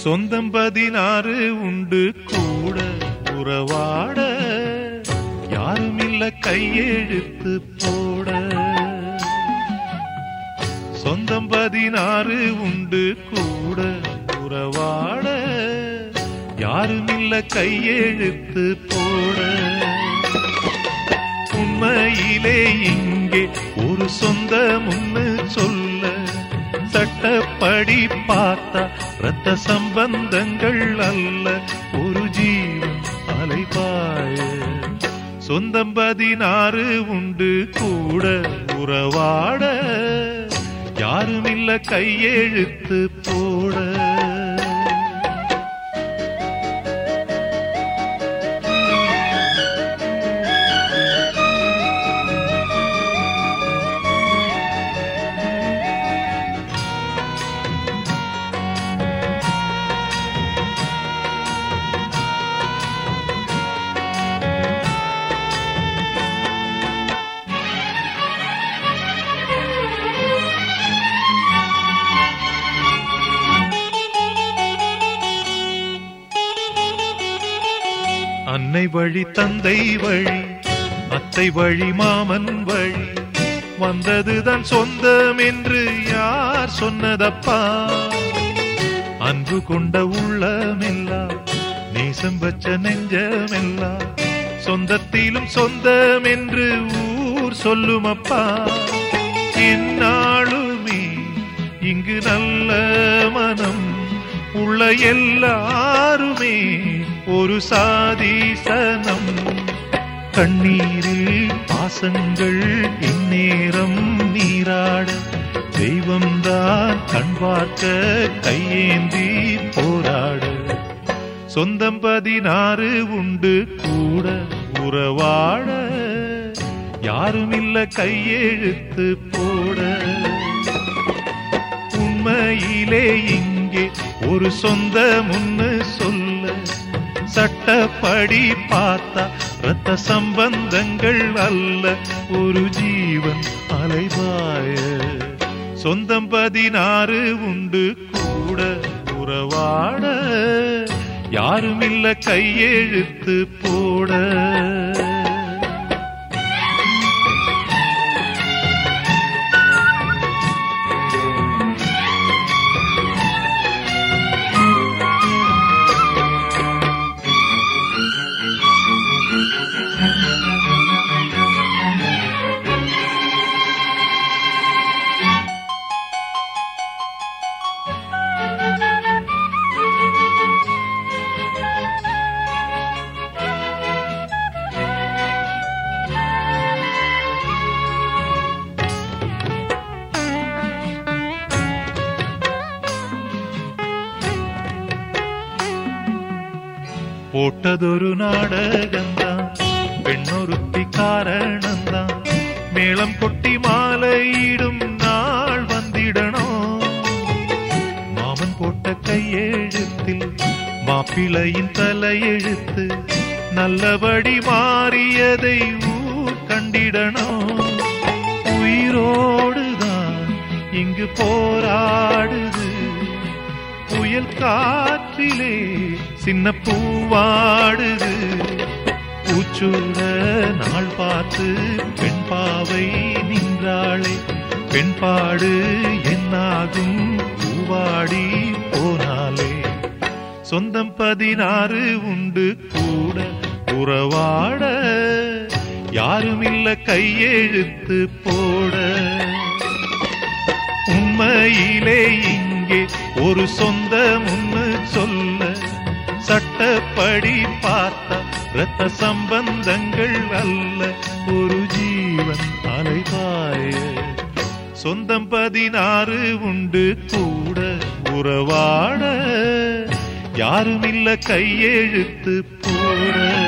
சொந்தம் பதினாறு உண்டு கூட உறவாட யாரும் இல்ல கையெழுத்து போட சொந்தம் பதினாறு உண்டு கூட உறவாட யாரும் இல்ல கையெழுத்து போட உண்மையிலே இங்கே ஒரு சொந்த முன்னு சொல்ல சட்டப்படி பார்த்தா ரத்த சம்பந்தங்கள் அல்ல ஒரு ஜீவன் அலைபாய சொந்தம் பதினாறு உண்டு கூட உறவாட யாரும் இல்ல கையெழுத்து போட அன்னை வழி தந்தை வழி அத்தை வழி மாமன் வழி வந்ததுதான் சொந்தம் என்று யார் சொன்னதப்பா அன்பு கொண்ட உள்ளமெல்லாம் நேசம் வச்ச நெஞ்சமெல்லாம் சொந்தத்திலும் சொந்தம் என்று ஊர் சொல்லும் அப்பா என்னாலுமே இங்கு நல்ல மனம் உள்ள எல்லாருமே ஒரு சாதீசனம் கண்ணீரில் பாசங்கள் இந்நேரம் நீராட தெய்வம்தான் கண் பார்க்க கையேந்தி போராட சொந்தம் பதினாறு உண்டு கூட உறவாட யாரும் இல்ல கையெழுத்து போட உண்மையிலே இங்கே ஒரு சொந்த முன்னு சொல்ல சட்டப்படி பார்த்தா ரத்த சம்பந்தங்கள் அல்ல ஒரு ஜீவன் அலைவாய சொந்தம் பதினாறு உண்டு கூட உறவாட யாரும் இல்ல கையெழுத்து போட போட்டதொரு நாடகம்தான் பெண்ணொருத்தி காரணம்தான் மேளம் கொட்டி மாலையிடும் நாள் வந்திடணும் மாமன் போட்ட கையெழுத்தில் மாப்பிளையின் தலையெழுத்து நல்லபடி மாறியதை ஊர் கண்டிடணும் உயிரோடுதான் இங்கு போராடுது புயல் காற்றிலே சின்ன பூவாடுது பூச்சூட நாள் பார்த்து பெண் பாவை நின்றாளே பெண்பாடு என்னாகும் பூவாடி போனாலே சொந்தம் பதினாறு உண்டு கூட உறவாட யாரும் இல்ல கையெழுத்து போட உண்மையிலே இங்கே ஒரு சொந்த முன்னு சொல்ல சட்டப்படி பார்த்தா ரத்த சம்பந்தங்கள் அல்ல ஒரு ஜீவன் அலைபாய சொந்தம் பதினாறு உண்டு கூட உறவாட யாரும் இல்ல கையெழுத்து போட